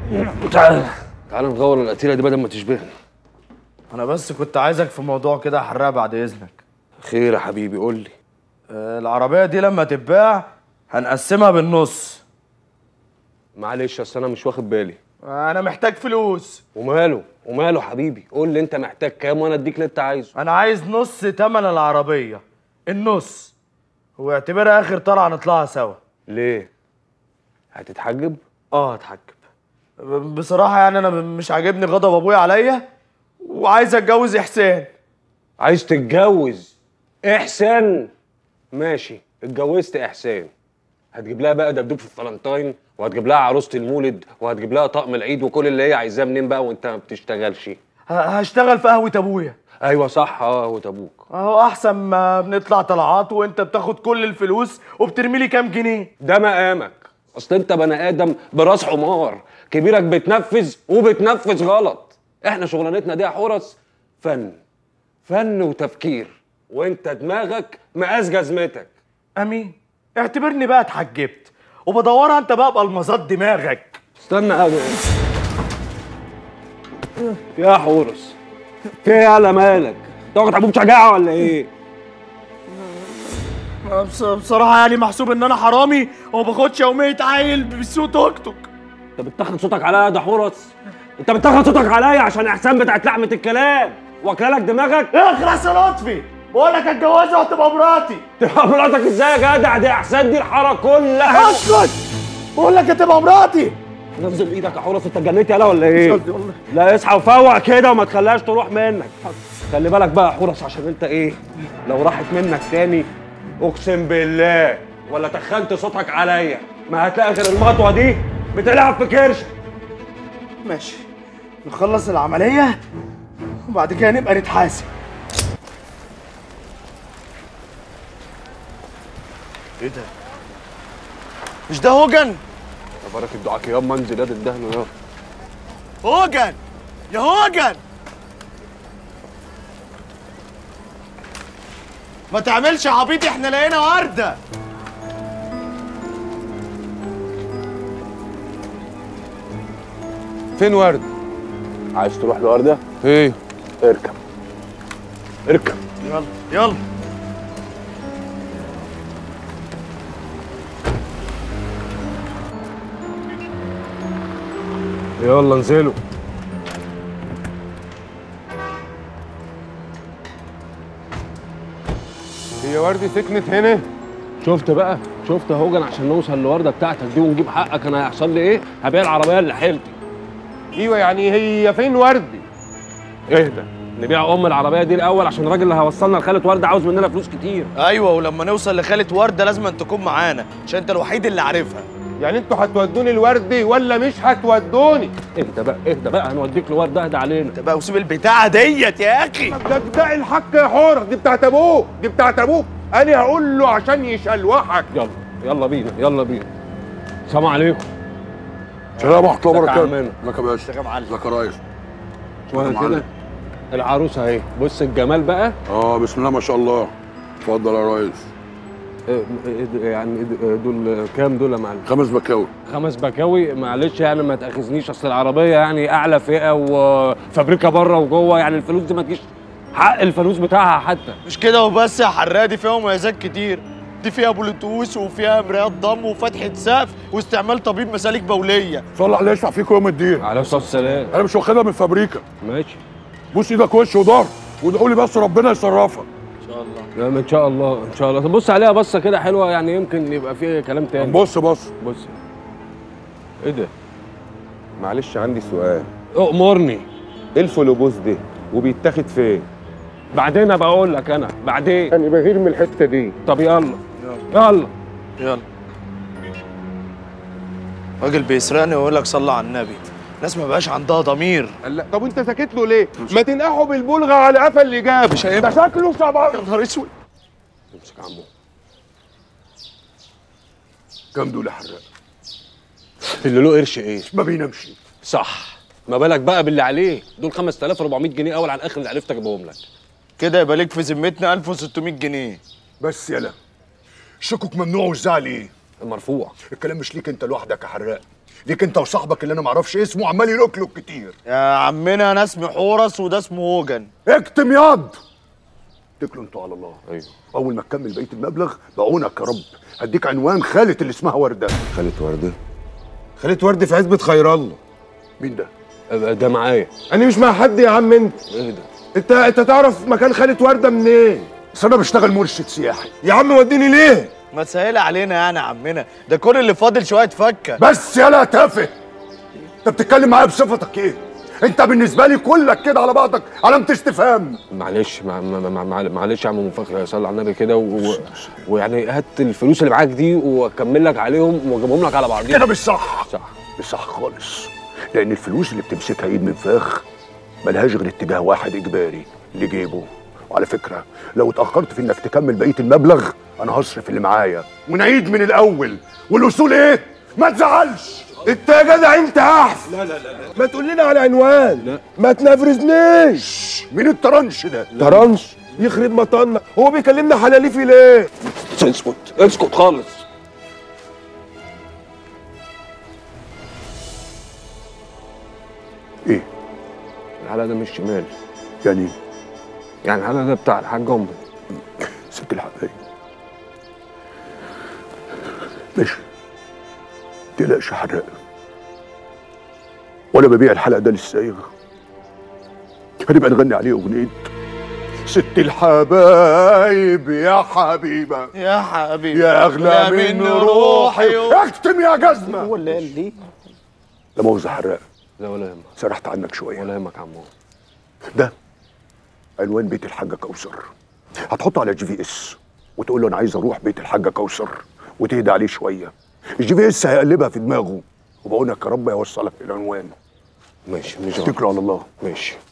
تعال تعال نغور القتيله دي بدل ما تشبهنا انا بس كنت عايزك في موضوع كده يا حراق بعد اذنك خير يا حبيبي قول لي آه، العربيه دي لما تتباع هنقسمها بالنص معلش اصل انا مش واخد بالي انا محتاج فلوس وماله وماله حبيبي قول لي انت محتاج كام وانا اديك اللي انت عايزه انا عايز نص تمن العربيه النص واعتبرها اخر طلعه نطلعها سوا ليه هتتحجب اه اتحجب ب- بصراحه يعني انا م- مش عاجبني غضب ابويا عليا وعايز اتجوز احسان عايز تتجوز احسان ماشي اتجوزت احسان هتجيب لها بقى دبدوب في الفالنتاين وهتجيب لها عروسه المولد وهتجيب لها طقم العيد وكل اللي هي عايزاه منين بقى وانت ما بتشتغلش ه- هشتغل في قهوه ابويا ايوه صح اه وابوك اهو احسن ما بنطلع طلعات وانت بتاخد كل الفلوس وبترمي لي كام جنيه ده مقامك اصل انت بني ادم براس حمار كبيرك بتنفذ وبتنفذ غلط احنا شغلانتنا دي يا حورس فن فن وتفكير وانت دماغك مقاس جزمتك امين اعتبرني بقى اتحجبت وبدورها انت بقى بالمظات دماغك استنى أبقى. يا حورس في ايه يالا مالك تاخد حبوب شجاعه ولا ايه بص- بصراحه يعني محسوب ان انا حرامي وما باخدش يوميه عيل بسوق توك توك انت بتاخد صوتك عليا يا ده حورس انت بتاخد صوتك عليا عشان احسان بتاعت لحمه الكلام واكله لك دماغك اخرس يا لطفي بقول لك اتجوزها وتبقى مراتي تبقى مراتك ازاي يا جدع دي احسان دي الحاره كلها اسكت بقول لك هتبقى مراتي نزل ايدك يا حورس انت اتجننت يالا ولا ايه؟ لا اصحى وفوق كده وما تخليهاش تروح منك خلي بالك بقى يا حورس عشان انت ايه؟ لو راحت منك تاني اقسم بالله ولا تخنت صوتك عليا ما هتلاقي غير المطوه دي بتلعب في كرشك ماشي نخلص العمليه وبعد كده نبقى نتحاسب ايه ده مش ده هوجن تبارك الدعاء يا اما انزل يد الدهن يا هوجن يا هوجن ما تعملش عبيط احنا لقينا ورده فين ورد؟ عايز تروح لوردة؟ ايه؟ اركب اركب يلا يلا يلا انزلوا هي وردي سكنت هنا شفت بقى شفت يا هوجن عشان نوصل لوردة بتاعتك دي ونجيب حقك انا هيحصل لي ايه؟ هبيع العربيه اللي حيلتي ايوه يعني هي فين وردي اهدى نبيع ام العربيه دي الاول عشان الراجل اللي هيوصلنا لخالة ورده عاوز مننا فلوس كتير ايوه ولما نوصل لخالة ورده لازم أن تكون معانا عشان انت الوحيد اللي عارفها يعني انتوا هتودوني الوردي ولا مش هتودوني اهدى بقى اهدى بقى هنوديك لورده اهدى علينا انت بقى وسيب البتاعه ديت يا اخي ده ده الحق يا حورك دي بتاعت ابوك دي بتاعت ابوك انا هقول له عشان يشلوحك يلا يلا بينا يلا بينا السلام عليكم سلام ورحمة الله ازيك يا وبركاته عمنا؟ لك يا باشا ازيك يا معلم لك يا ريس شويه يا كده معلم. العروسه اهي بص الجمال بقى اه بسم الله ما شاء الله اتفضل يا ريس اه، اه، يعني اه، دول كام دول يا معلم خمس بكاوي خمس بكاوي معلش يعني ما تاخذنيش اصل العربيه يعني اعلى فئه وفابريكا بره وجوه يعني الفلوس دي ما تجيش حق الفلوس بتاعها حتى مش كده وبس يا حراق دي فيها مميزات كتير دي فيها بلوتوث وفيها مرايات ضم وفتحة سقف واستعمال طبيب مسالك بولية صلى عليه يشفع فيكم يوم الدين عليه الصلاه والسلام انا مش واخدها من فابريكا ماشي بوس ايدك وش وضهر وادعوا لي بس ربنا يصرفها ان شاء الله لا ان شاء الله ان شاء الله طب بص عليها بصه كده حلوه يعني يمكن يبقى فيه كلام تاني بص بص بص ايه ده معلش عندي سؤال اؤمرني ايه الفلوبوس ده وبيتاخد فين بعدين ابقى اقول لك انا بعدين انا بغير من الحته دي طب يلا يلا يلا راجل بيسرقني ويقول لك صلى على النبي ناس ما بقاش عندها ضمير لا طب انت ساكت له ليه ما تنقحوا بالبلغه على قفا اللي جاب مش هينفع. ده شكله شباب يا نهار اسود امسك يا عمو كام دول يا حراق اللي له قرش ايه ما بينامش صح ما بالك بقى باللي عليه دول 5400 جنيه اول على الاخر اللي عرفت اجيبهم لك كده يبقى ليك في ذمتنا 1600 جنيه بس يلا شكوك ممنوع والزعل ايه المرفوع الكلام مش ليك انت لوحدك يا حراق ليك انت وصاحبك اللي انا معرفش اسمه عمال يلوكلوك كتير يا عمنا انا اسمي حورس وده اسمه هوجن اكتم ياض اتكلوا انتوا على الله ايوه اول ما تكمل بقيه المبلغ بعونك يا رب هديك عنوان خالة اللي اسمها ورده خالة وردة خالة وردة في عزبة خير الله مين ده أبقى ده معايا انا مش مع حد يا عم انت ايه ده انت انت تعرف مكان خالة وردة منين بس انا بشتغل مرشد سياحي يا عم وديني ليه ما تسهل علينا يعني يا عمنا ده كل اللي فاضل شويه فكه بس يالا تافه انت بتتكلم معايا بصفتك ايه انت بالنسبه لي كلك كده على بعضك علامه استفهام معلش مع مع مع مع معلش يا عم منفخر صلي على النبي كده و... و... ويعني هات الفلوس اللي معاك دي واكمل لك عليهم واجيبهم لك على كده بعضيهم مش صح صح مش صح خالص لان الفلوس اللي بتمسكها ايد من فاخ ملهاش غير اتجاه واحد اجباري لجيبه وعلى فكره لو اتاخرت في انك تكمل بقيه المبلغ انا هصرف اللي معايا ونعيد من الاول والاصول ايه ما تزعلش انت يا جدع انت احف لا لا لا ما تقول لنا على عنوان لا ما تنفرزنيش مين الترنش ده ترنش يخرب مطنك هو بيكلمنا حلاليفي ليه اسكت اسكت خالص ايه الحلقه ده مش شمال يعني إيه؟ يعني الحلقه ده بتاع الحاج عمرو ست الحبايب ماشي تقلقش حرق وانا ببيع الحلقه ده للسايغ هنبقى نغني عليه اغنيه ست الحبايب يا حبيبه يا حبيبي يا اغلى من روحي اكتم يا جزمه هو اللي قال لي لا مؤاخذه حراق لا ولا يهمك سرحت عنك شويه ولا يهمك يا عمو ده عنوان بيت الحاجه كوثر هتحطه على جي في اس وتقول له انا عايز اروح بيت الحاجه كوثر وتهدى عليه شويه الجي في اس هيقلبها في دماغه وبقول لك يا رب يوصلك العنوان ماشي مش غلط اتكلوا على الله ماشي